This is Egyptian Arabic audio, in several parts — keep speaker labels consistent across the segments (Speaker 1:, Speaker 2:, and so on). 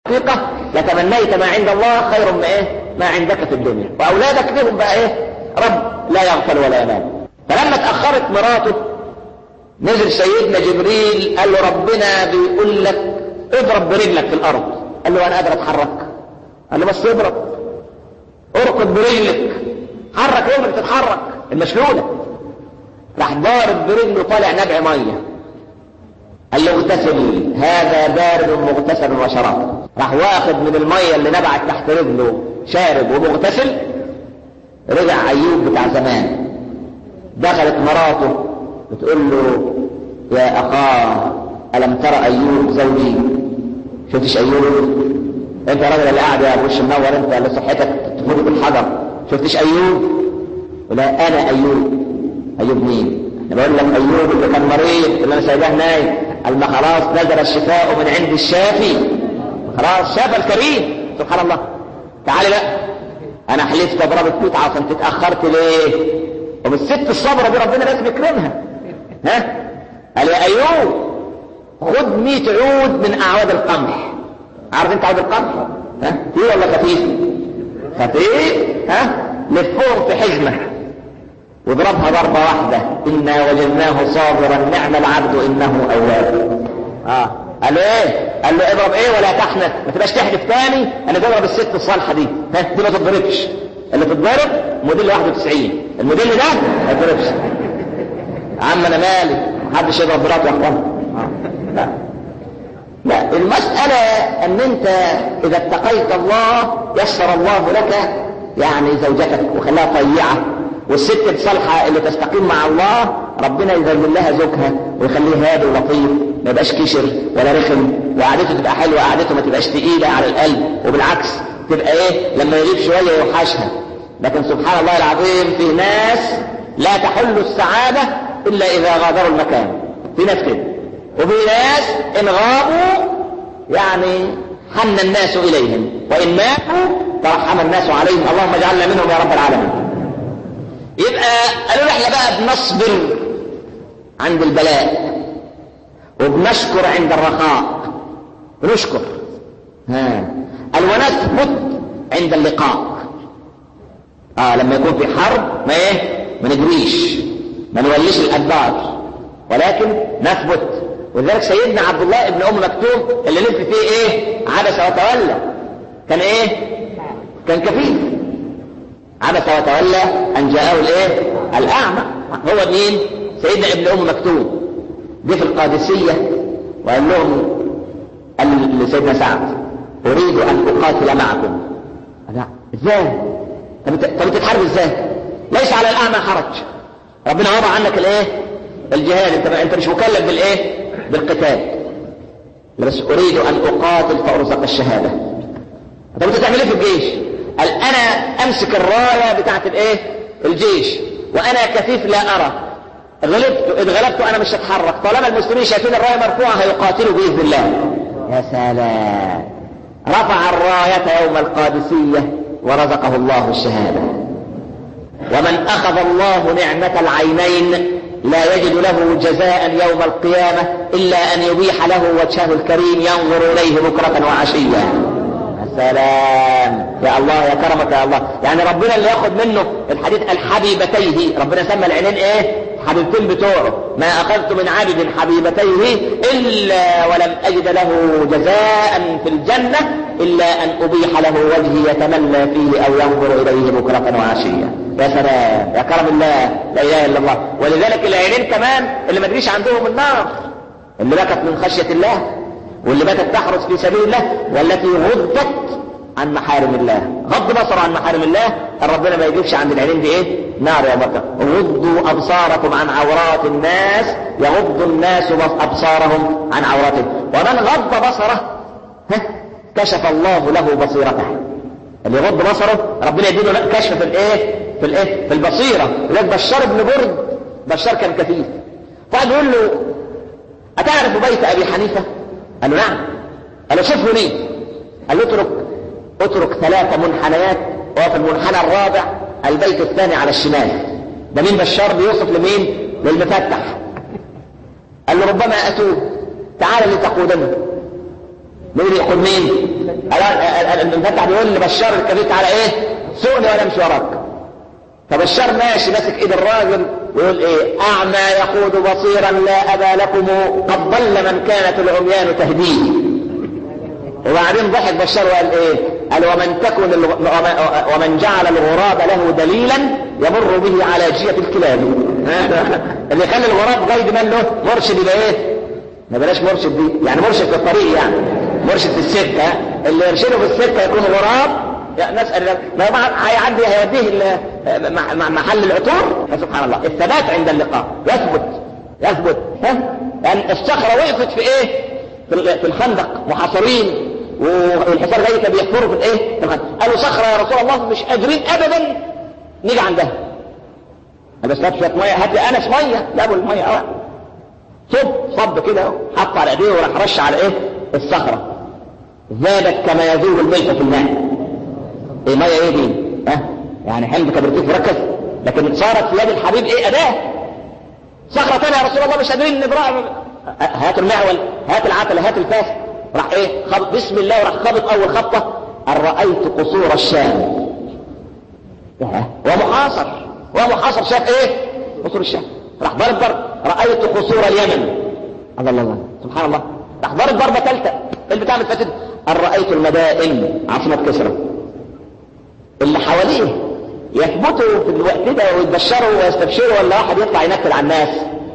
Speaker 1: حقيقة لتمنيت ما عند الله خير من ايه ما عندك في الدنيا واولادك لهم بقى ايه رب لا يغفل ولا ينام فلما اتأخرت مراته نزل سيدنا جبريل قال له ربنا بيقول لك اضرب برجلك في الارض قال له انا قادر اتحرك قال له بس اضرب اركض برجلك حرك رجلك تتحرك المشلولة راح ضارب برجله طالع نبع ميه قال له اغتسل هذا بارد مغتسل وشراب راح واخد من الميه اللي نبعت تحت رجله شارب ومغتسل رجع ايوب بتاع زمان دخلت مراته بتقول له يا اخاه الم ترى ايوب زوجي شفتش ايوب انت راجل اللي قاعد يا وش منور انت اللي صحتك تفوت بالحجر شفتش ايوب لا انا ايوب ايوب مين انا بقول لك ايوب اللي كان مريض اللي انا سايباه نايم قال ما خلاص نزل الشفاء من عند الشافي خلاص شاف الكريم سبحان الله تعالي بقى انا حلفت اضربك توت عشان تتاخرت ليه ومن الست الصبره دي ربنا لازم يكرمها ها قال يا ايوب خد 100 عود من اعواد القمح عارف انت عود القمح ها تقيل ولا خفيف خفيف ها لفهم في حزمه واضربها ضربة واحدة إنا وجدناه صابرا نعم العبد إنه أواب آه قال له ايه قال له اضرب ايه ولا تحنث ما تبقاش تحدف تاني انا تضرب الست الصالحة دي ها دي ما تتضربش اللي تتضرب موديل 91 الموديل ده ما يتضربش عم انا مالي محدش يضرب مراته يا اخوان آه. لا لا المسألة ان انت اذا اتقيت الله يسر الله لك يعني زوجتك وخلاها طيعة والست الصالحة اللي تستقيم مع الله ربنا يذلل لها زوجها ويخليه هادي ولطيف ما يبقاش كشر ولا رخم وقعدته تبقى حلوه قعدته ما تبقاش تقيله على القلب وبالعكس تبقى ايه لما يغيب شويه يوحشها لكن سبحان الله العظيم في ناس لا تحل السعاده الا اذا غادروا المكان في ناس كده وفي ناس ان غابوا يعني حن الناس اليهم وان ماتوا ترحم الناس عليهم اللهم اجعلنا منهم يا رب العالمين يبقى قالوا احنا بقى بنصبر عند البلاء وبنشكر عند الرخاء بنشكر ها قال ونثبت عند اللقاء اه لما يكون في حرب ما ايه ما نجريش ما نوليش الادبار ولكن نثبت ولذلك سيدنا عبد الله ابن ام مكتوم اللي لف فيه ايه عبس وتولى كان ايه كان كفيف عبس وتولى ان جاءه الايه الاعمى هو مين سيدنا ابن ام مكتوم جه في القادسيه وقال لهم قال لسيدنا سعد اريد ان اقاتل معكم لا ازاي طب طب تتحارب ازاي ليس على الاعمى حرج ربنا وضع عنك الايه الجهاد انت انت مش مكلف بالايه بالقتال بس اريد ان اقاتل فارزق الشهاده طب انت تعمل ايه في الجيش قال انا امسك الرايه بتاعت الايه الجيش وانا كفيف لا ارى غلبت اذ غلبت انا مش هتحرك طالما المسلمين شايفين الرايه مرفوعه هيقاتلوا باذن الله يا سلام رفع الرايه يوم القادسيه ورزقه الله الشهاده ومن اخذ الله نعمه العينين لا يجد له جزاء يوم القيامه الا ان يبيح له وجهه الكريم ينظر اليه بكره وعشيا سلام يا الله يا كرمك يا الله يعني ربنا اللي ياخد منه الحديث الحبيبتيه ربنا سمى العينين ايه حبيبتين بتوعه ما اخذت من عبد حبيبتيه الا ولم اجد له جزاء في الجنه الا ان ابيح له وجهي يتمنى فيه او ينظر اليه بكره وعشيه يا سلام يا كرم الله لا اله الا الله ولذلك العينين كمان اللي ما تجيش عندهم النار اللي بكت من خشيه الله واللي باتت تحرس في سبيل الله والتي غضت عن محارم الله غض بصر عن محارم الله ربنا ما يجيبش عند العينين دي ايه نار يا بكر غضوا ابصاركم عن عورات الناس يغض الناس ابصارهم عن عوراتهم ومن غض بصره ها كشف الله له بصيرته اللي يغض بصره ربنا يديله كشف في الايه في الايه في البصيره لذلك بشار بن برد بشار كان كفيف فقعد يقول له اتعرف بيت ابي حنيفه قال له نعم قال له شوفه ليه قال له اترك اترك ثلاث منحنيات وفي المنحنى الرابع البيت الثاني على الشمال ده مين بشار بيوصف لمين للمفتح قال له ربما اتوب تعال لتقودني مين اللي يقول مين المفتح بيقول لبشار الكبير على ايه سوقني وانا امشي وراك فبشار ماشي ماسك ايد الراجل ويقول ايه اعمى يقود بصيرا لا ابا لكم قد ضل من كانت العميان تهديه وبعدين ضحك بشار وقال ايه قال ومن تكن الغ... ومن جعل الغراب له دليلا يمر به على جية الكلاب اللي يخلي الغراب قيد من له مرشد يبقى ايه ما بلاش مرشد دي يعني مرشد في الطريق يعني مرشد في السكة اللي يرشده في السكة يكون غراب نسأل ما هيعدي هيوديه محل العطور سبحان الله الثبات عند اللقاء يثبت يثبت ها يعني الصخرة وقفت في ايه في الخندق محاصرين والحصار جاي كان بيحفروا في الايه في الخندق قالوا صخرة يا رسول الله مش قادرين ابدا نيجي عندها بس هات شويه ميه هات لي انس ميه جابوا الميه اه صب صب كده حط على ايديه وراح رش على ايه الصخره ذابت كما يذوب الملح في الماء ايه ميه ايه دي ها يعني حلم كبرتيك مركز لكن صارت في يد الحبيب ايه اداه صخره ثانيه يا رسول الله مش قادرين نبرأ هات المعول هات العتله هات الفاس راح ايه خبط بسم الله وراح خبط اول خبطه ان رايت قصور الشام ومحاصر ومحاصر شاف ايه قصور الشام راح ضرب ضرب رايت قصور اليمن الله الله الله سبحان الله راح ضرب ضربه ثالثه البتاع متفتت ان رايت المدائن عاصمه كسرى اللي حواليه يثبتوا في الوقت ده ويتبشروا ويستبشروا ولا واحد يطلع ينكد على الناس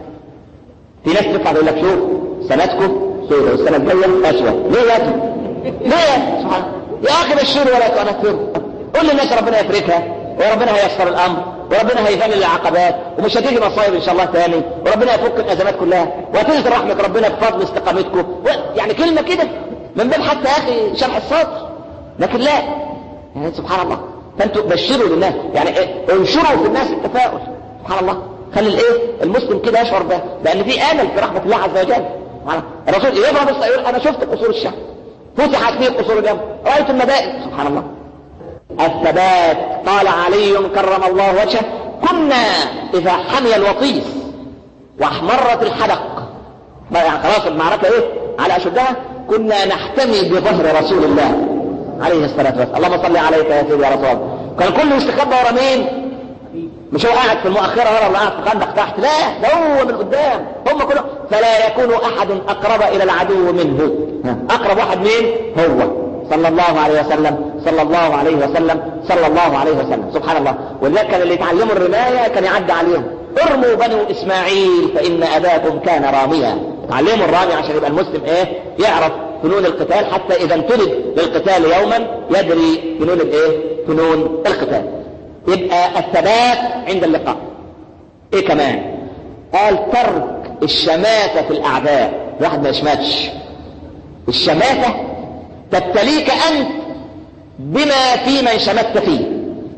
Speaker 1: في ناس تطلع تقول لك شوف سنتكم سودة والسنة الجاية أسود ليه يا أخي؟ ليه يا سبحان يا أخي بشروا ولا تنكروا قول للناس ربنا يفركها وربنا هيسر الأمر وربنا هيذلل العقبات ومش هتيجي مصايب إن شاء الله تاني وربنا يفك الأزمات كلها وهتنزل رحمة ربنا بفضل استقامتكم يعني كلمة كده من باب حتى يا أخي شرح الصدر لكن لا يعني سبحان الله فانتوا بشروا للناس يعني ايه انشروا في الناس التفاؤل سبحان الله خلي الايه المسلم كده يشعر به لان في امل في رحمه الله عز وجل الرسول يضرب يقول انا شفت قصور الشام فتحت فيه قصور اليمن رايت المدائن سبحان الله الثبات قال علي كرم الله وجهه كنا اذا حمي الوطيس واحمرت الحلق يعني خلاص المعركه ايه على اشدها كنا نحتمي بظهر رسول الله عليه الصلاة والسلام اللهم صل عليك يا سيدي يا رسول الله كان كله يستخبى ورا مين مش هو قاعد في المؤخرة ورا ولا قاعد في خندق تحت لا ده هو من قدام هم كلهم فلا يكون أحد أقرب إلى العدو منه أقرب واحد مين هو صلى الله عليه وسلم صلى الله عليه وسلم صلى الله عليه وسلم سبحان الله ولذلك كان اللي يتعلموا الرماية كان يعدي عليهم ارموا بنو إسماعيل فإن أباكم كان راميا تعلموا الرامي عشان يبقى المسلم ايه يعرف فنون القتال حتى إذا انتدب للقتال يوما يدري فنون الايه فنون القتال يبقى الثبات عند اللقاء ايه كمان قال ترك الشماتة في الأعداء الواحد ما يشمتش الشماتة تبتليك أنت بما في من شمت فيه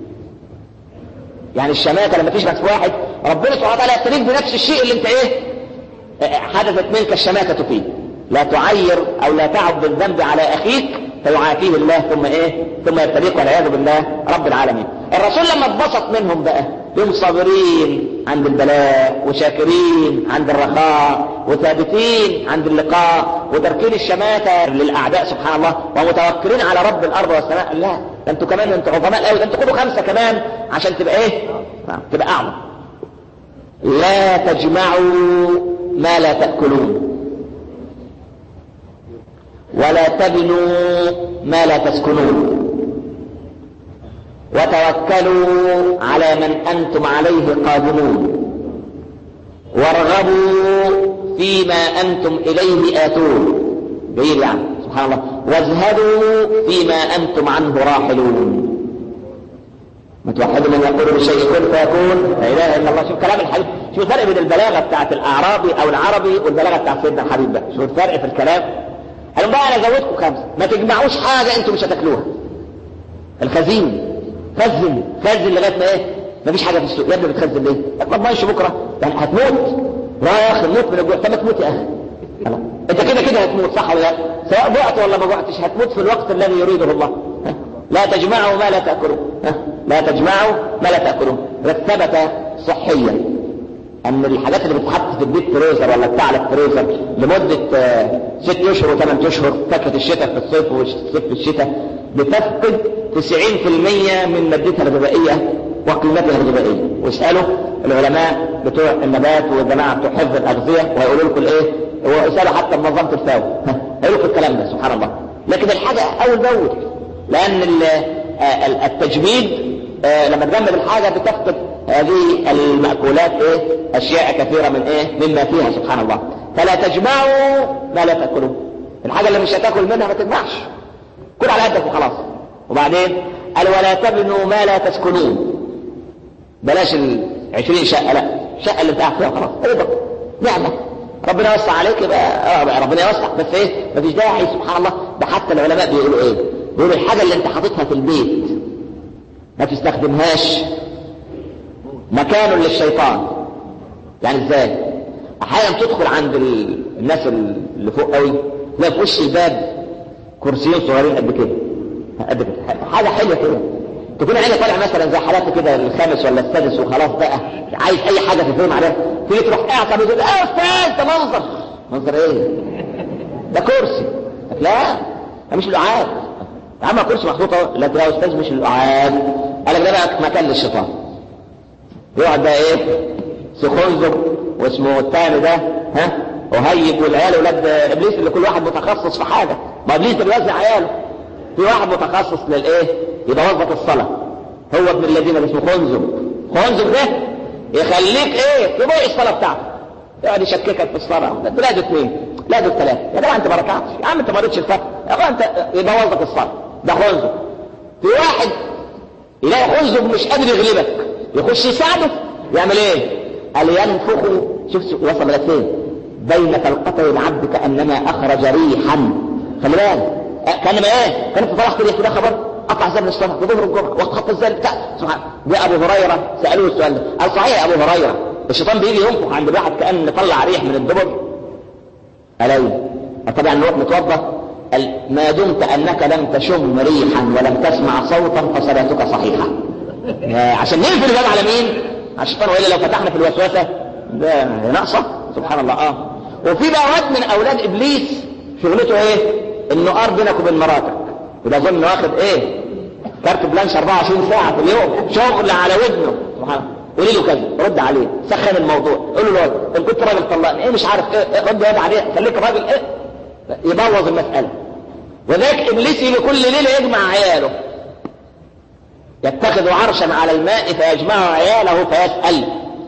Speaker 1: يعني الشماتة لما تشمت في واحد ربنا سبحانه وتعالى يبتليك بنفس الشيء اللي انت ايه حدثت منك الشماتة فيه لا تعير او لا تعب بالذنب على اخيك فيعافيه الله ثم ايه ثم يبتليك والعياذ بالله رب العالمين الرسول لما اتبسط منهم بقى هم صابرين عند البلاء وشاكرين عند الرخاء وثابتين عند اللقاء وتركين الشماتة للأعداء سبحان الله ومتوكلين على رب الأرض والسماء لا ده انتوا كمان انتوا عظماء قوي ده انتوا خدوا خمسة كمان عشان تبقى ايه تبقى أعظم لا تجمعوا ما لا تأكلون ولا تبنوا ما لا تسكنون وتوكلوا على من أنتم عليه قادمون وارغبوا فيما أنتم إليه آتون جيد يعني سبحان الله واجهدوا فيما أنتم عنه راحلون ما توحدوا من يقول بشيء كن فيكون لا اله الا الله شوف كلام الحبيب شوف الفرق بين البلاغه بتاعت الاعرابي او العربي والبلاغه بتاعت سيدنا الحبيب ده شوف الفرق في الكلام قالوا بقى انا زودكم خمسه ما تجمعوش حاجه انتم مش هتاكلوها الخزين خزن خزن لغايه ما ايه ما فيش حاجه في السوق يا ابني بتخزن ليه؟ ما تضمنش بكره يعني هتموت لا يا اخي موت من الجوع طب ما تموت يا اخي انت كده كده هتموت صح ولا لا؟ سواء جوعت ولا ما جوعتش هتموت في الوقت الذي يريده الله لا تجمعوا ما لا تاكلون لا تجمعوا ما لا تاكلون ثبت صحيا ان الحاجات اللي بتتحط في البيت فريزر ولا بتاع الفريزر لمده آه، ست اشهر وثمان اشهر فاكهه الشتاء في الصيف والصيف في الشتاء بتفقد 90% من مادتها الغذائيه وقيمتها الغذائيه واسالوا العلماء بتوع النبات والجماعه بتوع حفظ الاغذيه وهيقولوا لكم ايه واسالوا حتى منظمه الفاو هيقولوا لكم الكلام ده سبحان الله لكن الحاجه اول باول لان آه، التجميد آه، لما تجمد الحاجه بتفقد هذه المأكولات ايه اشياء كثيرة من ايه مما فيها سبحان الله فلا تجمعوا ما لا تأكلوا الحاجة اللي مش هتاكل منها ما تجمعش كل على قدك وخلاص وبعدين قال ولا تبنوا ما لا تسكنون بلاش ال 20 شقة لا الشقة اللي انت قاعد فيها خلاص ايه نعمة ربنا يوسع عليك يبقى اه ربنا يوسع بس ايه مفيش داعي سبحان الله ده حتى العلماء بيقولوا ايه بيقولوا الحاجة اللي انت حاططها في البيت ما تستخدمهاش مكان للشيطان يعني ازاي احيانا تدخل عند الناس اللي فوق قوي تلاقي في وش الباب كرسيين صغيرين قد كده قد كده حاجه حلوه كده تكون عيني طالع مثلا زي حالاتي كده الخامس ولا السادس وخلاص بقى عايز اي حاجه تفهم عليها تيجي تروح قاعد تقول اه يا استاذ ده منظر منظر ايه؟ ده كرسي لا ده مش القعاد يا عم كرسي محطوطه لا يا استاذ مش القعاد قال لك ده بقى مكان للشيطان يقعد بقى ايه سخنزب واسمه الثاني ده ها وهيب والعيال ولاد ابليس اللي كل واحد متخصص في حاجه ما ابليس بيوزع عياله في واحد متخصص للايه يبقى وظف الصلاه هو ابن الذين اللي اسمه خنزب خنزب ده يخليك ايه تضيع الصلاه بتاعتك يقعد يشككك في الصلاه لا ده اثنين لا ده ثلاثه يا جماعه انت ما ركعتش يا عم انت ما قريتش الفاتحه يا جماعه انت يبقى وظف الصلاه ده خنزب في واحد يلاقي خنزب مش قادر يغلبك يخش يساعده يعمل ايه قال ينفخ شوف وصل لك فين بين فلقتي العبد كانما اخرج ريحا خلي بالك كانما ايه كان في فرح كده كده خبر قطع زمن الصبح في ظهر الجمعه وقت خط الزل بتاع سبحان جاء ابو هريره سالوه السؤال ده قال صحيح يا ابو هريره الشيطان بيجي ينفخ عند واحد كان طلع ريح من الدبر قال ايه طبعا نروح نتوضا قال ما دمت انك لم تشم ريحا ولم تسمع صوتا فصلاتك صحيحه عشان نقفل الباب على مين؟ على الشيطان والا لو فتحنا في الوسوسه ده ناقصه سبحان الله اه وفي بقى واد من اولاد ابليس شغلته ايه؟ انه قار بينك وبين مراتك وده ظن واخد ايه؟ كارت بلانش 24 ساعه في اليوم شغل على ودنه سبحان الله قولي له كذا رد عليه سخن الموضوع قول له الواد ان كنت راجل طلقني ايه مش عارف ايه, إيه رد يد عليه خليك راجل ايه يبوظ المساله وذاك ابليس يجي كل ليله يجمع عياله يتخذ عرشا على الماء فيجمع عياله فيسأل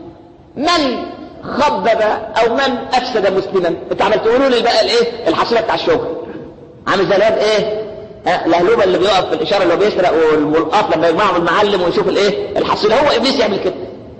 Speaker 1: من خبب او من افسد مسلما انت عمال تقولوا لي بقى الايه الحصيله بتاع الشغل عامل زي الواد ايه الهلوبه اللي بيقف في الاشاره اللي هو بيسرق والملقاف لما يجمعهم المعلم ويشوف الايه الحصيله هو ابليس يعمل كده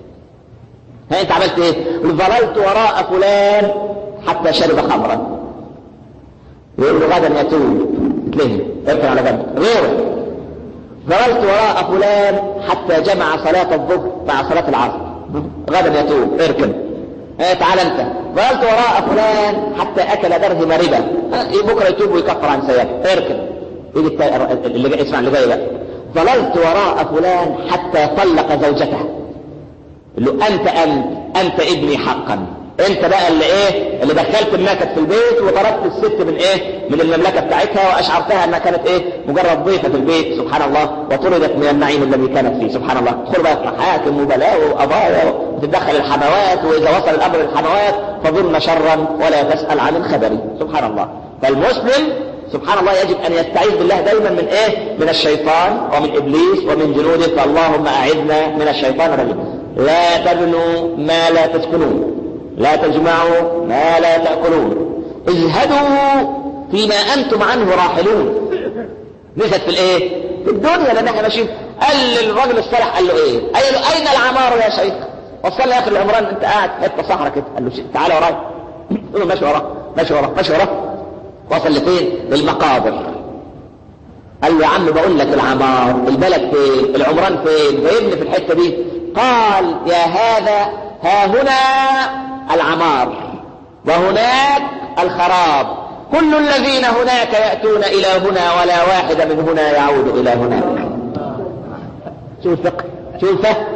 Speaker 1: ها انت عملت ايه ظللت وراء فلان حتى شرب خمرا يقول له غدا يتوب ليه اركن على جنب غيره ظللت وراء فلان حتى جمع صلاة الظهر مع صلاة العصر غدا يتوب اركن ايه تعال انت ظللت وراء فلان حتى اكل درهم ربا بكره يتوب ويكفر عن سيئاته اركن يجي اللي جاي اسمع اللي جاي بقى ظللت وراء فلان حتى طلق زوجته له انت انت انت ابني حقا انت بقى اللي ايه اللي دخلت النكد في البيت وطردت الست من ايه من المملكه بتاعتها واشعرتها انها كانت ايه مجرد ضيفه في البيت سبحان الله وطردت من النعيم الذي كانت فيه سبحان الله تدخل بقى في محاكم وبلاوي وقضايا وتتدخل الحموات واذا وصل الامر للحموات فظن شرا ولا تسال عن الخبر سبحان الله فالمسلم سبحان الله يجب ان يستعيذ بالله دايما من ايه من الشيطان ومن ابليس ومن جنوده فاللهم اعذنا من الشيطان الرجيم لا تبنوا ما لا تسكنون لا تجمعوا ما لا تأكلون اجهدوا فيما أنتم عنه راحلون نزلت في الايه في الدنيا لان احنا ماشيين قال للراجل الصالح قال له ايه قال له اين العمار يا شيخ وصل لي اخر العمران انت قاعد حته صحراء كده قال له تعالى ورايا قال له ماشي وراه ماشي وراه ماشي وراه وصل لفين للمقابر قال له يا عم بقول لك العمار البلد فين العمران فين جايبني في الحته دي قال يا هذا ها هنا العمار وهناك الخراب كل الذين هناك يأتون إلى هنا ولا واحد من هنا يعود إلى هناك شوف فقه شوف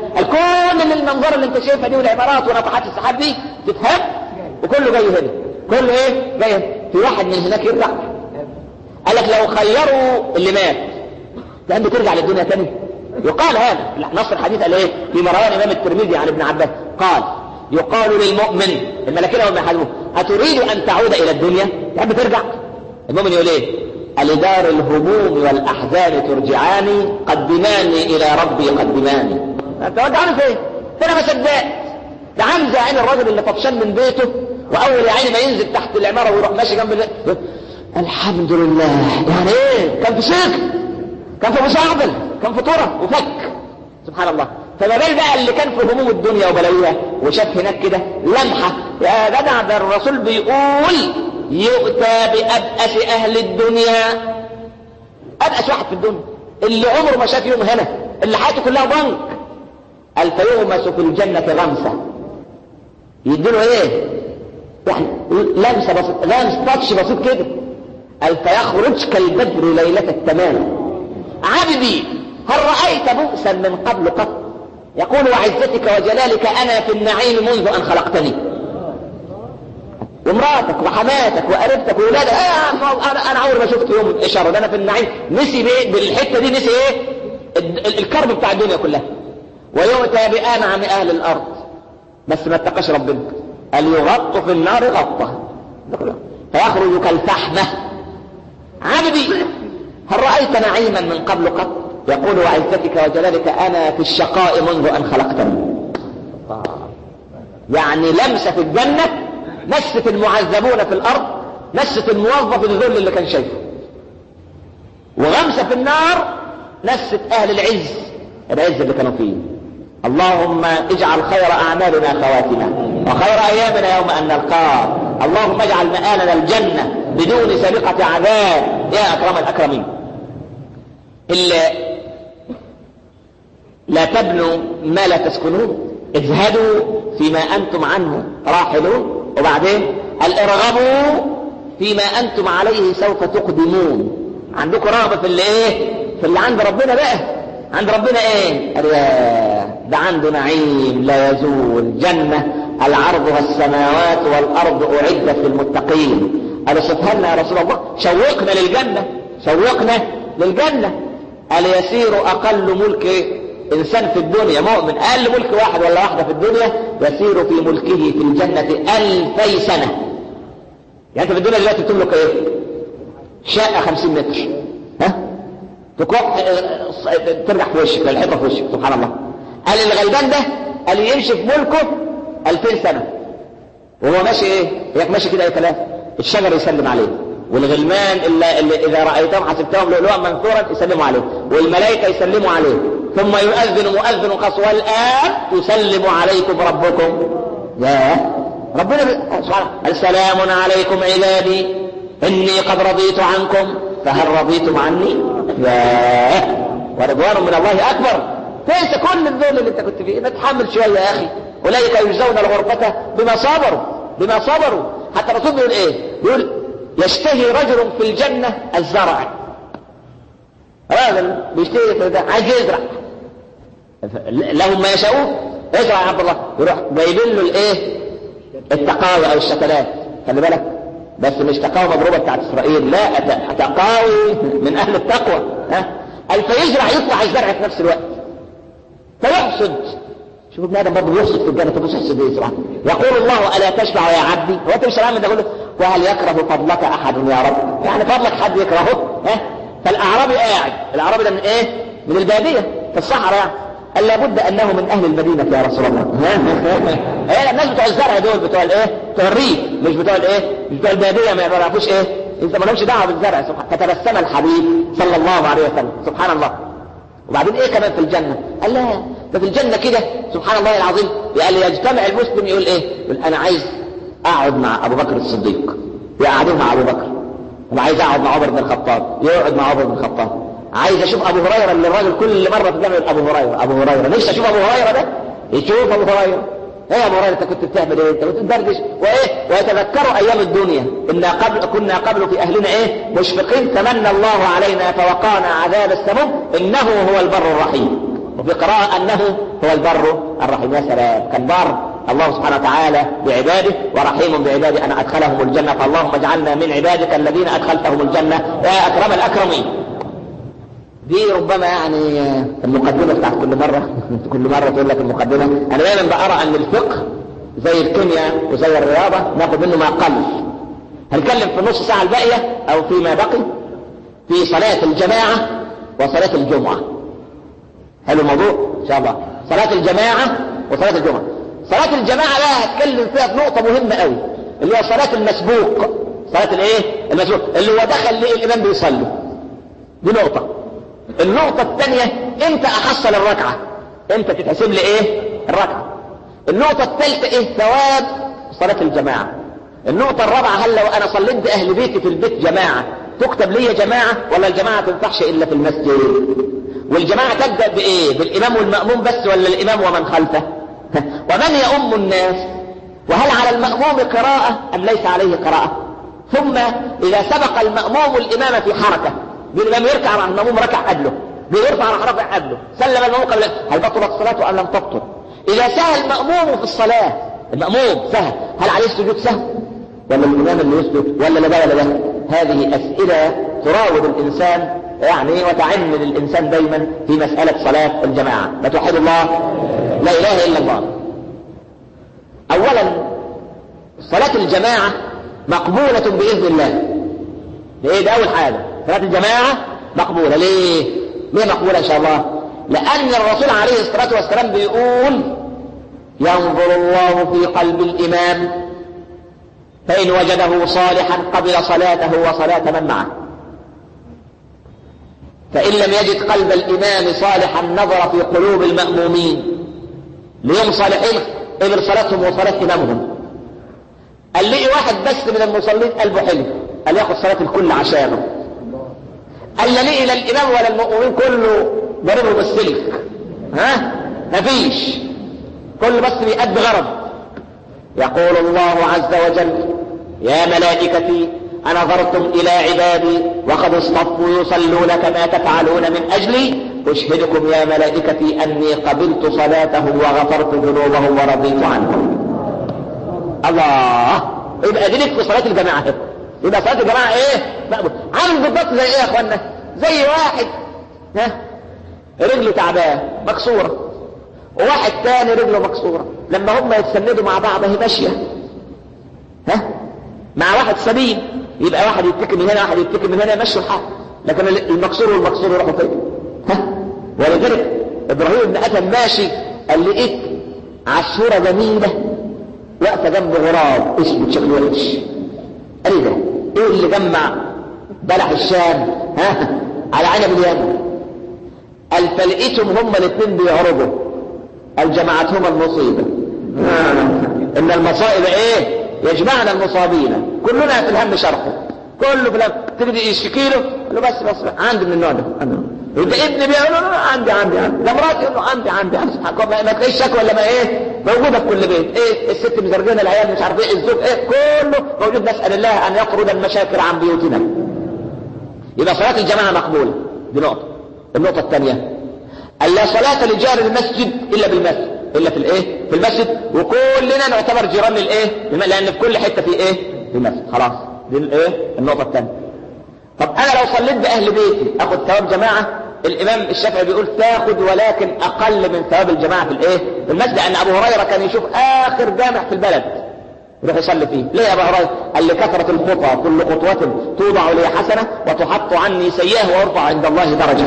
Speaker 1: الكون من المنظر اللي انت شايفها دي والعمارات وناطحات السحاب دي تتهب وكله جاي هنا كله ايه جاي هنا في واحد من هناك يرجع قال لك لو خيروا اللي مات تحب ترجع للدنيا تاني يقال هذا نص الحديث قال ايه في مروان امام الترمذي عن ابن عباس قال يقال للمؤمن الملكين هم يحلمون اتريد ان تعود الى الدنيا تحب ترجع المؤمن يقول ايه ألدار الهموم والأحزان ترجعاني قدماني إلى ربي قدماني ترجعني فين؟ فأنا ما صدقت ده عامل عين الراجل اللي طفشان من بيته وأول يا عيني ما ينزل تحت العمارة ويروح ماشي جنب البيت الحمد لله يعني إيه؟ كان في شرك كان في مصاعبل كان في طرة وفك سبحان الله فما بال بقى اللي كان في هموم الدنيا وبلاويها وشاف هناك كده لمحة يا جدع ده الرسول بيقول يؤتى بأبأس أهل الدنيا أبأس واحد في الدنيا اللي عمره ما شاف يوم هنا اللي حياته كلها ضنك قال فيغمس في الجنة غمسة يديله ايه يعني لمسة بسيط لمس تاتش بسيط كده قال فيخرج كالبدر ليلة التمام عبدي هل رأيت بؤسا من قبل قط يقول وعزتك وجلالك أنا في النعيم منذ أن خلقتني ومراتك وحماتك وقريبتك وولادك آه انا انا عمري ما شفت يوم اشاره ده انا في النعيم نسي بيه بالحته دي نسي ايه الكرب بتاع الدنيا كلها ويؤتى بانعم اهل الارض بس ما اتقاش ربنا قال يغط في النار غطه فيخرج كالفحمه عبدي هل رايت نعيما من قبل قط يقول وعزتك وجلالك انا في الشقاء منذ ان خلقتني يعني لمسه في الجنه نست المعذبون في الارض نست الموظف الذل اللي كان شايفه وغمسه في النار نست اهل العز العز اللي كانوا فيه اللهم اجعل خير اعمالنا خواتنا وخير ايامنا يوم ان نلقاك اللهم اجعل مآلنا الجنه بدون سابقه عذاب يا اكرم الاكرمين الا لا تبنوا ما لا تسكنون اجهدوا فيما انتم عنه راحلون وبعدين الارغبوا فيما انتم عليه سوف تقدمون عندكم رغبه في اللي ايه في اللي عند ربنا بقى عند ربنا ايه قال يا ده عنده نعيم لا يزول جنه العرضها السماوات والارض اعدت للمتقين قال صفها لنا يا رسول الله شوقنا للجنه شوقنا للجنه قال يسير اقل ملك انسان في الدنيا مؤمن اقل ملك واحد ولا واحده في الدنيا يسير في ملكه في الجنه الفي سنه يعني انت في الدنيا دلوقتي تملك ايه شقه 50 متر ها تكوح ترجع في وشك الحيطه في وشك سبحان الله قال الغلبان ده قال يمشي في ملكه 2000 سنه وهو ماشي ايه هيك ماشي كده اي كلام الشجر يسلم عليه والغلمان اللي, اللي اذا رايتهم حسبتهم لؤلؤا منثورا يسلموا عليه والملائكه يسلموا عليه ثم يؤذن مؤذن خاص والان يسلم عليكم ربكم يا ربنا سبحانه السلام عليكم عبادي اني قد رضيت عنكم فهل رضيتم عني يا ورضوان من الله اكبر تنسى كل الذل اللي انت كنت فيه تحمل شويه يا اخي اولئك يجزون الغرفه بما صبروا بما صبروا حتى الرسول بيقول ايه بيقول يشتهي رجل في الجنه الزرع راجل بيشتهي ده عايز يزرع لهم ما يشاءون ازرع يا عبد الله يروح جايبين له الايه التقاوي او الشتلات خلي بالك بس مش تقاوي مضروبه بتاعت اسرائيل لا تقاوي من اهل التقوى ها قال فيزرع يطلع الزرع في نفس الوقت فيحصد شوف ابن ادم برضه يحصد في الجنه تبص يحصد يزرع يقول الله الا تشبع يا عبدي هو انت مش العالم ده يقول وهل يكره فضلك احد يا رب يعني فضلك حد يكرهه ها فالاعرابي قاعد الاعرابي ده من ايه من الباديه في الصحراء يعني قال لابد انه من اهل المدينه يا رسول الله ايه الناس بتوع الزرع دول بتوع الايه بتوع الريف مش بتوع الايه مش بتوع الباديه ما يعرفوش ايه انت ما لهمش دعوه بالزرع سبحان فتبسم الحبيب صلى الله عليه وسلم سبحان الله وبعدين ايه كمان في الجنه قال لا ده في الجنه كده سبحان الله العظيم قال يجتمع المسلم يقول ايه يقول انا عايز اقعد مع ابو بكر الصديق يقعدون مع ابو بكر انا عايز اقعد مع عمر بن الخطاب يقعد مع عمر بن الخطاب عايز اشوف ابو هريره اللي الراجل كل مره في جامع ابو هريره ابو هريره نفسي اشوف ابو هريره ده يشوف ابو هريره ايه يا ابو هريره انت كنت بتعمل ايه انت كنت بتدردش وايه ويتذكروا ايام الدنيا انا قبل كنا قبل في اهلنا ايه مشفقين تمنى الله علينا فوقانا عذاب السموم انه هو البر الرحيم وفي قراءة أنه هو البر الرحيم يا سلام كان بر الله سبحانه وتعالى بعباده ورحيم بعباده أن أدخلهم الجنة فاللهم اجعلنا من عبادك الذين أدخلتهم الجنة يا أكرم الأكرمين دي ربما يعني المقدمة بتاعت كل مرة كل مرة تقول لك المقدمة أنا دايما بقرأ أن الفقه زي الكيمياء وزي الرياضة ناخد منه ما قل هنتكلم في النص ساعة الباقية أو فيما بقي في صلاة الجماعة وصلاة الجمعة حلو الموضوع إن شاء الله صلاة الجماعة وصلاة الجمعة صلاة الجماعة بقى هتكلم فيها بنقطة مهمة قوي اللي هي صلاة المسبوق صلاة الايه المسبوق اللي هو دخل ليه الإمام بيصلي دي نقطة النقطة الثانية امتى أحصل الركعة امتى تتحسب لي ايه الركعة النقطة الثالثة ايه ثواب صلاة الجماعة النقطة الرابعة هل لو أنا صليت بأهل بيتي في البيت جماعة تكتب لي جماعة ولا الجماعة تنفعش إلا في المسجد والجماعة تبدأ بإيه بالإمام والمأموم بس ولا الإمام ومن خلفه ومن يؤم الناس وهل على المأموم قراءة أم ليس عليه قراءة ثم إذا سبق المأموم الإمام في حركة بالإمام يركع مع المأموم ركع قبله بيرفع راح رفع قبله سلم المأموم قبل هل بطلت الصلاة أم لم تبطل إذا سهى المأموم في الصلاة المأموم سهى هل عليه سجود سهو ولا الإمام اللي يسجد ولا لا ده ولا ده هذه أسئلة تراود الإنسان يعني وتعن للإنسان دايما في مسألة صلاة الجماعة لا توحد الله لا إله إلا الله أولا صلاة الجماعة مقبولة بإذن الله ليه ده أول حاجة صلاة الجماعة مقبولة ليه ليه مقبولة إن شاء الله لأن الرسول عليه الصلاة والسلام بيقول ينظر الله في قلب الإمام فإن وجده صالحا قبل صلاته وصلاة من معه فإن لم يجد قلب الإمام صالحا نظر في قلوب المأمومين ليوم صالحين قبل صلاتهم وصلاة إمامهم قال لي واحد بس من المصلين قلبه حلو قال ياخد صلاة الكل عشانه قال لا ليه لا الإمام ولا المؤمنين كله ضربه بالسلك ها مفيش كل بس بيأدي غرض يقول الله عز وجل يا ملائكتي أنظرتم إلى عبادي وقد اصطفوا يصلون كما تفعلون من أجلي أشهدكم يا ملائكتي أني قبلت صلاتهم وغفرت ذنوبهم ورضيت عنهم الله يبقى دي في صلاة الجماعة يبقى صلاة الجماعة ايه مقبول عامل بالضبط زي ايه يا اخوانا زي واحد ها رجله تعبان مكسورة وواحد تاني رجله مكسورة لما هم يتسندوا مع بعض هي ماشية ها مع واحد سليم يبقى واحد يتكي من هنا واحد يتكي من هنا يمشوا الحال لكن المكسور والمكسور يروحوا فين ها ولذلك ابراهيم بن ادم ماشي قال لقيت عصفوره جميله واقفه جنب غراب اسود شكله وحش قال ايه ده ايه اللي جمع بلح الشام ها على عنب اليمن قال فلقيتهم هما الاثنين بيعرضوا قال جمعتهما المصيبه ان المصائب ايه يجمعنا المصابين كلنا في الهم شرحه كله في الهم تبدي يشتكي له يقول له بس بس عندي من النوع ده يبقى ابني بيقول له عندي عندي عندي ده مراتي يقول له عندي عندي عندي ما تلاقيش شكوى ولا ما ايه موجوده في كل بيت ايه الست مزرجنه العيال مش عارف ايه الزوج ايه كله موجود نسال الله ان يطرد المشاكل عن بيوتنا يبقى صلاه الجماعه مقبوله دي نقطه النقطه الثانيه الا صلاه لجار المسجد الا بالمسجد الا في الايه في المسجد وكلنا نعتبر جيران للايه لان في كل حته في ايه في المسجد خلاص دي الايه النقطه الثانيه طب انا لو صليت باهل بيتي اخد ثواب جماعه الامام الشافعي بيقول تاخد ولكن اقل من ثواب الجماعه في الايه في المسجد لان ابو هريره كان يشوف اخر جامع في البلد يروح يصلي فيه ليه يا ابو هريره قال لكثره الخطى كل خطوه توضع لي حسنه وتحط عني سيئه ويرفع عند الله درجه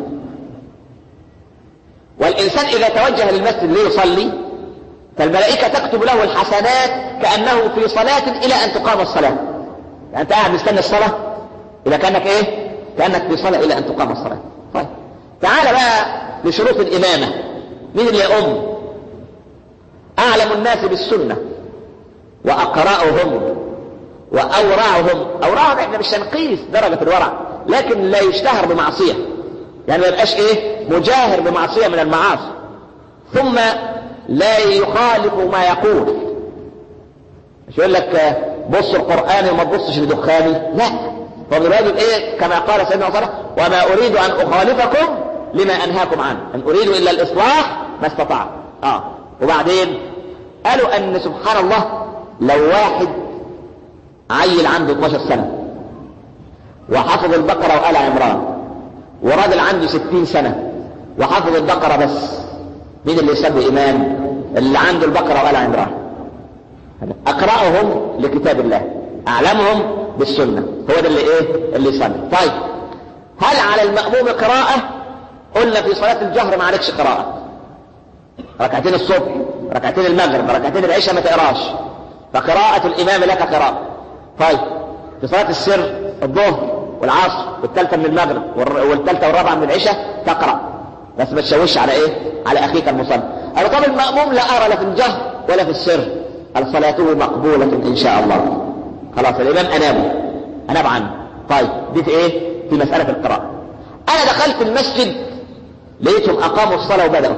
Speaker 1: والإنسان إذا توجه للمسجد ليصلي فالملائكة تكتب له الحسنات كأنه في صلاة إلى أن تقام الصلاة يعني أنت قاعد مستني الصلاة إذا كأنك إيه كأنك في صلاة إلى أن تقام الصلاة طيب تعال بقى لشروط الإمامة مين اللي يؤم أعلم الناس بالسنة وأقرأهم وأورعهم أورعهم إحنا مش هنقيس درجة الورع لكن لا يشتهر بمعصية يعني ما يبقاش ايه مجاهر بمعصية من المعاصي ثم لا يخالف ما يقول مش يقول لك بص القرآن وما تبصش لدخاني لا فبالواجب ايه كما قال سيدنا صلى وما اريد ان اخالفكم لما انهاكم عنه ان اريد الا الاصلاح ما استطعت اه وبعدين قالوا ان سبحان الله لو واحد عيل عنده 12 سنة وحفظ البقرة وآل عمران وراجل عنده 60 سنة وحفظ البقرة بس مين اللي يسمي إمام اللي عنده البقرة وآل عمران أقرأهم لكتاب الله أعلمهم بالسنة هو ده اللي إيه اللي يصلي طيب هل على المأموم قراءة قلنا في صلاة الجهر ما عليكش قراءة ركعتين الصبح ركعتين المغرب ركعتين العشاء ما تقراش فقراءة الإمام لك قراءة طيب في صلاة السر الظهر والعصر والثالثة من المغرب والثالثة والرابعة من العشاء تقرأ بس ما تشوش على ايه على اخيك المصلي قال طب المأموم لا ارى لا في الجهر ولا في السر قال صلاته مقبولة ان شاء الله خلاص الامام انابه اناب عنه طيب دي في ايه في مسألة القراءة انا دخلت المسجد لقيتهم اقاموا الصلاة وبدأوا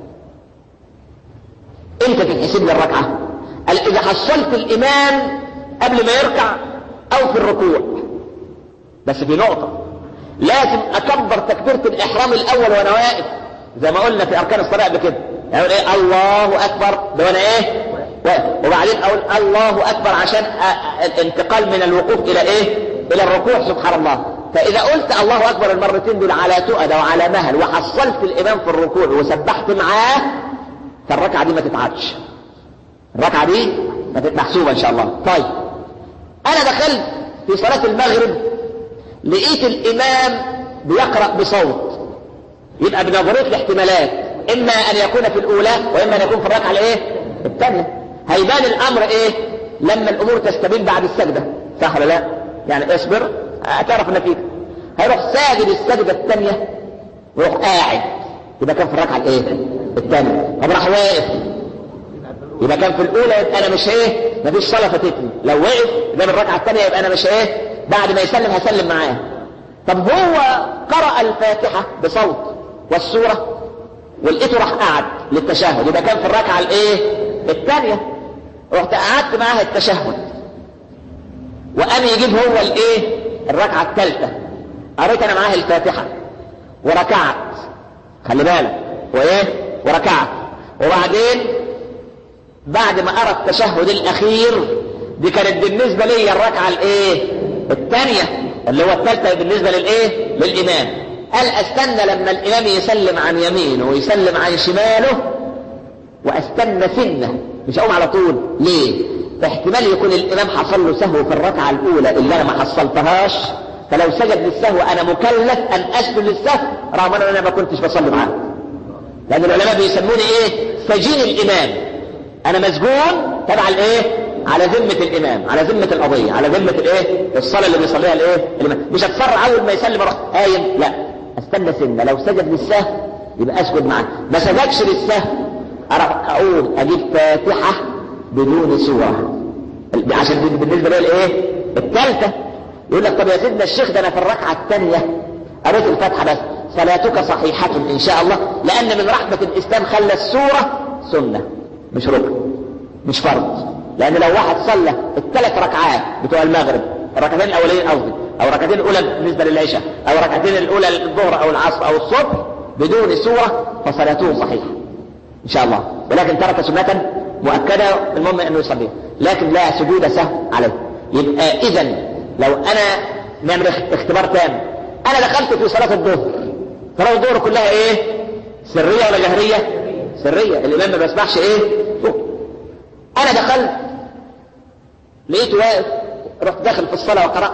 Speaker 1: امتى تتحسب لي الركعة قال اذا حصلت الامام قبل ما يركع او في الركوع بس في نقطة لازم اكبر تكبيرة الاحرام الاول وانا واقف زي ما قلنا في اركان الصلاة قبل كده يعني ايه الله اكبر ده وانا ايه واقف وبعدين اقول الله اكبر عشان الانتقال من الوقوف الى ايه الى الركوع سبحان الله فاذا قلت الله اكبر المرتين دول على تؤدة وعلى مهل وحصلت الامام في الركوع وسبحت معاه فالركعة دي ما تتعادش الركعة دي محسوبة ان شاء الله طيب انا دخلت في صلاة المغرب لقيت الامام بيقرأ بصوت يبقى بنظرية الاحتمالات اما ان يكون في الاولى واما ان يكون في الركعة الايه الثانية هيبان الامر ايه لما الامور تستبين بعد السجدة صح ولا لا يعني اصبر هتعرف النتيجة هيروح ساجد السجدة الثانية ويروح قاعد يبقى كان في الركعة الايه الثانية طب راح واقف يبقى كان في الاولى يبقى انا مش ايه مفيش صلاه فاتتني لو وقف جاب الركعه الثانيه يبقى انا مش ايه بعد ما يسلم هسلم معاه طب هو قرأ الفاتحة بصوت والسورة ولقيته راح قعد للتشهد يبقى كان في الركعة الايه الثانية رحت قعدت معاه التشهد وقام يجيب هو الايه الركعة الثالثة قريت انا معاه الفاتحة وركعت خلي بالك وايه وركعت وبعدين بعد ما ارى التشهد الاخير دي كانت بالنسبة لي الركعة الايه الثانية اللي هو الثالثة بالنسبة للايه للامام قال استنى لما الامام يسلم عن يمينه ويسلم عن شماله واستنى سنة مش اقوم على طول ليه فاحتمال يكون الامام حصل له سهو في الركعة الاولى اللي انا ما حصلتهاش فلو سجد للسهو انا مكلف ان اسجد للسهو رغم ان انا ما كنتش بصلي معاه لان العلماء بيسموني ايه سجين الامام انا مسجون تبع الايه على ذمة الامام على ذمة القضية على ذمة الايه الصلاة اللي بيصليها الايه الامام مش هتسرع اول ما يسلم اروح قايم لا استنى سنة لو سجد للسهو يبقى اسجد معاه ما سجدش للسهو اروح اقول اجيب فاتحة بدون سورة عشان دي بالنسبة لي الايه الثالثة يقول لك طب يا سيدنا الشيخ ده انا في الركعة الثانية قريت الفاتحة بس صلاتك صحيحة ان شاء الله لان من رحمة الاسلام خلى السورة سنة مش ركن مش فرض لان لو واحد صلى الثلاث ركعات بتوع المغرب الركعتين الاولين قصدي او الركعتين الاولى بالنسبة للعشاء او الركعتين الاولى للظهر او العصر او الصبح بدون سورة فصلاته صحيحة ان شاء الله ولكن ترك سنة مؤكدة المهم انه يصليها لكن لا سجود سهو عليه يبقى اذا لو انا نعمل اختبار تام انا دخلت في صلاة الظهر صلاة الظهر كلها ايه سرية ولا جهرية سرية الامام ما بيسمعش ايه فوق. انا دخلت لقيته واقف رحت داخل في الصلاة وقرأت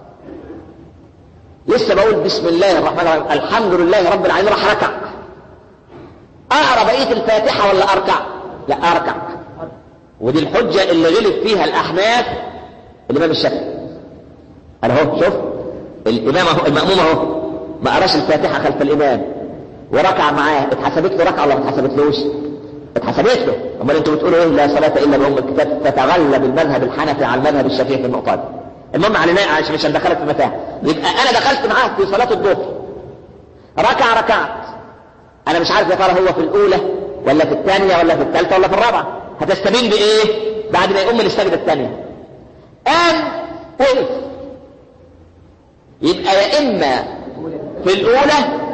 Speaker 1: لسه بقول بسم الله الرحمن الرحيم الحمد لله رب العالمين راح ركع اقرا بقيه الفاتحه ولا اركع لا اركع ودي الحجه اللي غلب فيها الاحناف الامام الشافعي انا اهو شوف الامام اهو الماموم اهو ما قراش الفاتحه خلف الامام وركع معاه اتحسبت له ركعه ولا ما اتحسبتلوش اتحسبت له امال انتوا بتقولوا ايه لا صلاه الا بام الكتاب تتغلب المذهب الحنفي على المذهب الشافعي في النقطه دي المهم علينا عشان مش هندخلك في متاهه يبقى انا دخلت معاه في صلاه الظهر ركع ركعت انا مش عارف يا ترى هو في الاولى ولا في الثانيه ولا في الثالثه ولا في الرابعه هتستبين بايه بعد ما يقوم من السجده الثانيه قام وقف يبقى يا اما في الاولى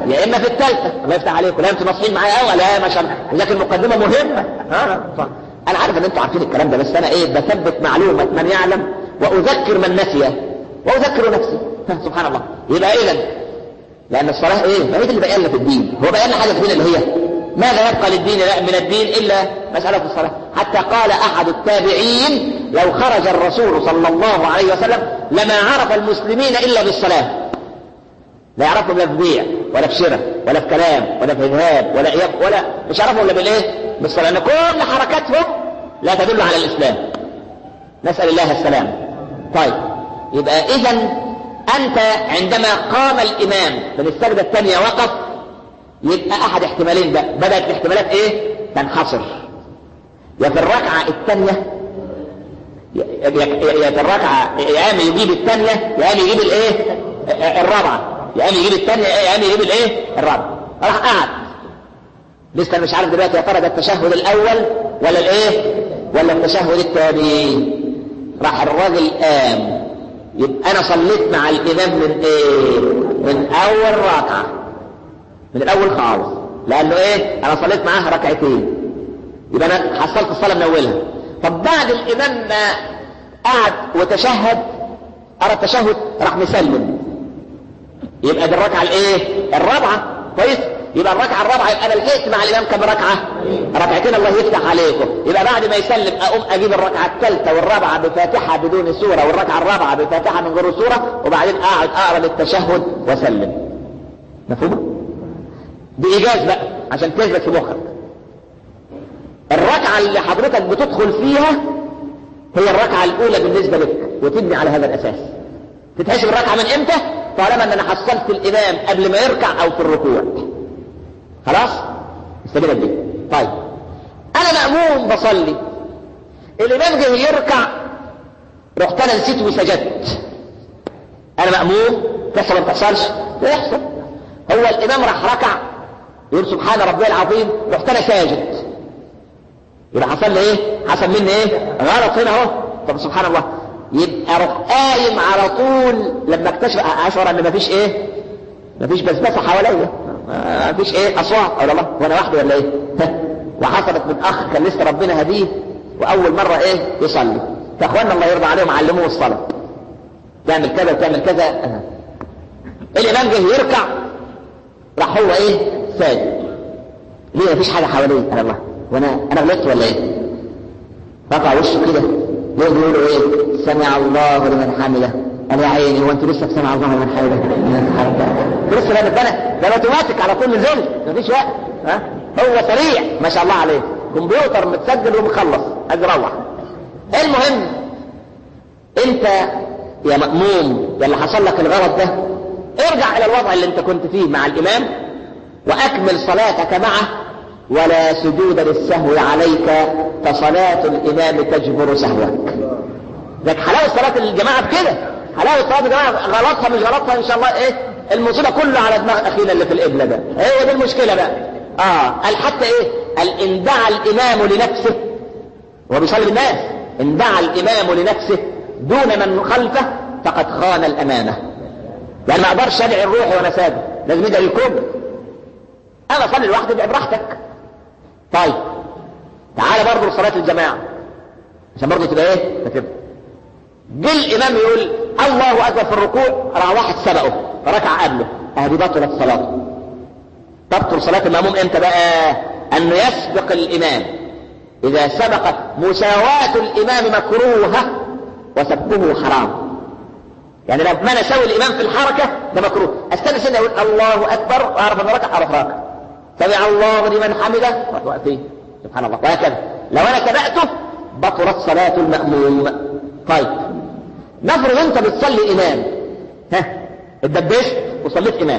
Speaker 1: يا اما في الثالثه الله يفتح عليكم لا انتوا ناصحين معايا قوي لا ما شاء الله لكن المقدمه مهمه ها صح. انا عارف ان انتوا عارفين الكلام ده بس انا ايه بثبت معلومه من يعلم واذكر من نسي واذكر نفسي ها، سبحان الله يبقى اذا لان الصلاه ايه ما هي دي اللي بقى لنا في الدين هو بقى لنا حاجه في الدين اللي هي ماذا يبقى للدين لا من الدين الا مساله الصلاه حتى قال احد التابعين لو خرج الرسول صلى الله عليه وسلم لما عرف المسلمين الا بالصلاه لا يعرفهم لا في بيع ولا في شراء ولا في كلام ولا في اذهاب ولا إياب ولا مش يعرفهم الا بالايه؟ بالصلاه لان كل حركاتهم لا تدل على الاسلام نسال الله السلام طيب يبقى اذا انت عندما قام الامام من السجده الثانيه وقف يبقى احد احتمالين ده بدات الاحتمالات ايه؟ تنحصر يا في الركعه الثانيه يا يا- يا في الركعه يا قام يجيب الثانيه يا قام يجيب الايه؟ الرابعه يا قام يجيب الثانيه يا قام يجيب الايه؟ الرابعه راح قعد لسه أنا مش عارف دلوقتي يا ترى ده التشهد الاول ولا الايه؟ ولا التشهد الثاني راح الراجل قام يبقى انا صليت مع الامام من ايه؟ من اول ركعه من الاول خالص لانه ايه؟ انا صليت معاه ركعتين يبقى انا حصلت الصلاه من اولها طب بعد الامام ما قعد وتشهد ارى التشهد راح مسلم يبقى دي الركعه الايه الرابعه كويس يبقى الركعه الرابعه يبقى انا لحقت مع الامام كم ركعه ركعتين الله يفتح عليكم يبقى بعد ما يسلم اقوم اجيب الركعه الثالثه والرابعه بفاتحه بدون سوره والركعه الرابعه بفاتحه من غير سوره وبعدين اقعد اقرا للتشهد واسلم مفهوم بايجاز بقى عشان تثبت في مخك الركعه اللي حضرتك بتدخل فيها هي الركعه الاولى بالنسبه لك وتبني على هذا الاساس تتحسب الركعه من امتى طالما ان انا حصلت الامام قبل ما يركع او في الركوع خلاص استجيب دي طيب انا ماموم بصلي الامام جه يركع رحت انا نسيت وسجدت انا ماموم تحصل ما تحصلش تحصل هو الامام راح ركع يقول سبحان ربي العظيم رحت انا ساجد يبقى حصل لي ايه حصل مني ايه غلط هنا اهو طب سبحان الله يبقى اروح قايم على طول لما اكتشف اشعر ان مفيش ايه مفيش بسبسه حواليا مفيش ايه اصوات ولا الله وانا وحدي ولا ايه وحصلت من اخ كان لسه ربنا هديه واول مره ايه يصلي فاخواننا الله يرضى عليهم علموه الصلاه تعمل كذا وتعمل كذا أه. الامام جه يركع راح هو ايه ساجد ليه مفيش حاجه حواليه انا الله وانا انا غلطت ولا ايه رفع وشه كده ليه بيقولوا ايه سمع الله لمن حمده قال يا عيني هو انتوا لسه في سمع الله لمن حمده انتوا لسه ده ده ده اوتوماتيك على طول نزلت مفيش وقت ها هو سريع ما شاء الله عليه كمبيوتر متسجل ومخلص اجي روح المهم انت يا مأموم يا اللي حصل لك الغلط ده ارجع الى الوضع اللي انت كنت فيه مع الامام واكمل صلاتك معه ولا سجود للسهو عليك فصلاة الإمام تجبر سهوك لك حلاوة صلاة الجماعة بكده حلاوة صلاة الجماعة غلطها مش غلطها إن شاء الله إيه المصيبة كله على دماغ أخينا اللي في القبلة ده هي دي المشكلة بقى آه قال حتى إيه قال إن دعا الإمام لنفسه هو بيصلي بالناس إن دعا الإمام لنفسه دون من خلفه فقد خان الأمانة يعني ما أقدرش أدعي الروح وأنا ساجد لازم يدعي الكل أنا أصلي لوحدي ادعي براحتك طيب تعال برضه لصلاة الجماعة عشان برضه تبقى ايه؟ فتبقى جه الإمام يقول الله أكبر في الركوع راح واحد سبقه ركع قبله أهدي بطلت صلاته تبطل صلاة المأموم امتى بقى؟ أنه يسبق الإمام إذا سبقت مساواة الإمام مكروهة وسبقه حرام يعني لما انا اسوي الامام في الحركه ده مكروه استنى سنه اقول الله اكبر واعرف ان ركع اعرف راكع سمع الله لمن حمده واقفين سبحان الله وهكذا لو انا تبعته بطلت صلاه الماموم طيب نفرض انت بتصلي امام ها اتدبست وصليت امام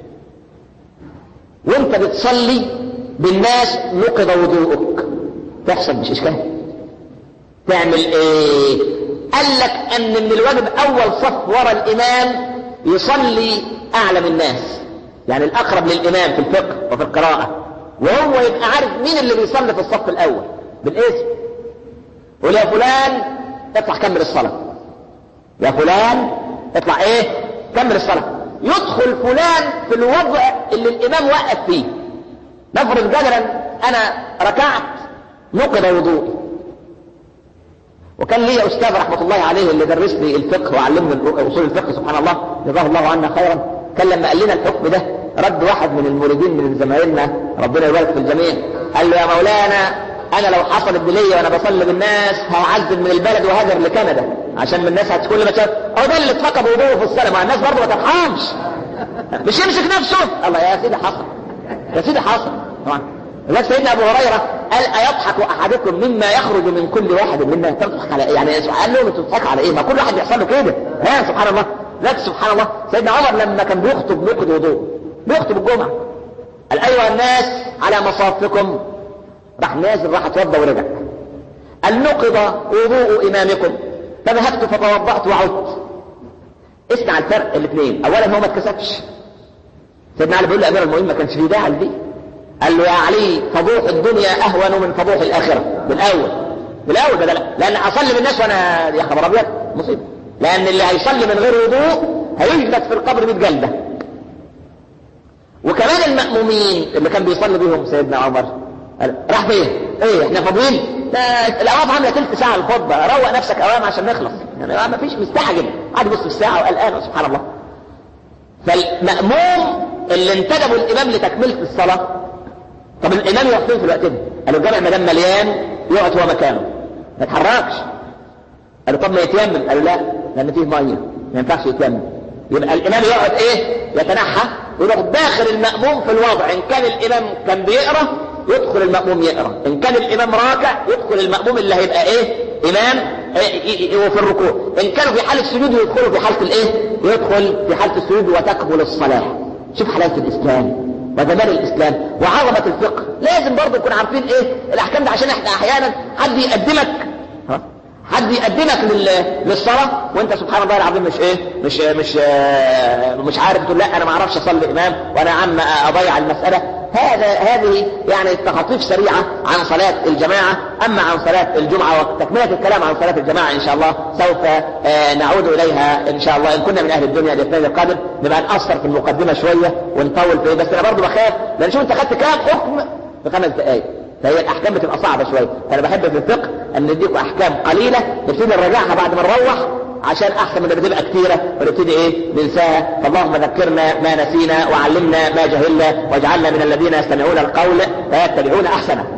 Speaker 1: وانت بتصلي بالناس نقض وضوءك تحصل مش اشكال تعمل ايه قال لك ان من الواجب اول صف ورا الامام يصلي اعلم الناس يعني الاقرب للامام في الفقه وفي القراءه وهو يبقى عارف مين اللي بيصلي في الصف الاول بالاسم يقول يا فلان اطلع كمل الصلاه يا فلان اطلع ايه كمل الصلاه يدخل فلان في الوضع اللي الامام وقف فيه نفرض جدلا انا ركعت نقض وضوئي وكان لي استاذ رحمه الله عليه اللي درس لي الفقه وعلمني اصول الفقه سبحان الله جزاه الله عنا خيرا كان لما قال لنا الحكم ده رد واحد من المريدين من زمايلنا ربنا يبارك في الجميع قال له يا مولانا انا لو حصلت لي وانا بصلي بالناس هعزل من البلد وهاجر لكندا عشان من الناس كل ما شاف هو ده اللي اتفقد وضوءه في الصلاه مع الناس برضه ما ترحمش مش يمسك نفسه الله يا سيدي حصل يا سيدي حصل طبعا لذلك سيدنا ابو هريره قال ايضحك احدكم مما يخرج من كل واحد منا تضحك على يعني قال له تضحك على ايه ما كل واحد يحصل له كده ها سبحان الله لذلك سبحان الله سيدنا عمر لما كان بيخطب نقد وضوء بيخطب الجمعه قال ايها الناس على مصافكم راح نازل راح اتوضى ورجع قال نقض وضوء امامكم فذهبت فتوضأت وعدت اسمع الفرق الاثنين اولا هو ما اتكسفش سيدنا علي بيقول لامير المؤمنين ما كانش فيه داعي لدي قال له يا علي فضوح الدنيا اهون من فضوح الاخره بالاول بالاول بدل لان اصلي بالناس وانا يا خبر ابيض مصيبه لان اللي هيصلي من غير وضوء هيجلس في القبر 100 جلده وكمان المأمومين اللي كان بيصلي بيهم سيدنا عمر قال راح فين؟ ايه احنا فاضيين؟ ده الاوقاف عامله ثلث ساعه الخطبه روق نفسك اوام عشان نخلص يعني ما فيش مستعجل قاعد يبص في الساعه وقلقان سبحان الله فالمأموم اللي انتدبوا الامام لتكمله الصلاه طب الامام يقف فين في الوقت ده؟ قالوا الجامع ما دام مليان يقعد هو مكانه ما يتحركش قالوا طب ما يتيمم قالوا لا لان فيه ميه ما ينفعش يتيمم يبقى الامام يقعد ايه يتنحى ويروح داخل المأموم في الوضع ان كان الامام كان بيقرا يدخل المأموم يقرا ان كان الامام راكع يدخل المأموم اللي هيبقى ايه امام إيه وفي الركوع ان كانوا في حالة سجود يدخلوا في حالة الايه يدخل في حالة السجود وتقبل الصلاة شوف حلاوة الاسلام وجمال الاسلام وعظمة الفقه لازم برضه نكون عارفين ايه الاحكام ده عشان احنا احيانا حد يقدمك ها؟ حد يقدمك لل... للصلاة وانت سبحان الله العظيم مش ايه مش مش مش عارف تقول لا انا ما اعرفش اصلي امام وانا عم اضيع المسألة هذا هذه يعني تخطيف سريعة عن صلاة الجماعة أما عن صلاة الجمعة وتكملة الكلام عن صلاة الجماعة إن شاء الله سوف نعود إليها إن شاء الله إن كنا من أهل الدنيا الاثنين القادم نبقى نقصر في المقدمة شوية ونطول في بس أنا برضه بخاف لأن شوف أنت خدت كام حكم في خمس دقائق فهي الأحكام بتبقى صعبة شوية فأنا بحب في الفقه أن نديكم أحكام قليلة نبتدي نراجعها بعد ما نروح عشان احسن من بتبقى كثيره ونبتدي ايه ننساها فاللهم ذكرنا ما نسينا وعلمنا ما جهلنا واجعلنا من الذين يستمعون القول فيتبعون احسنه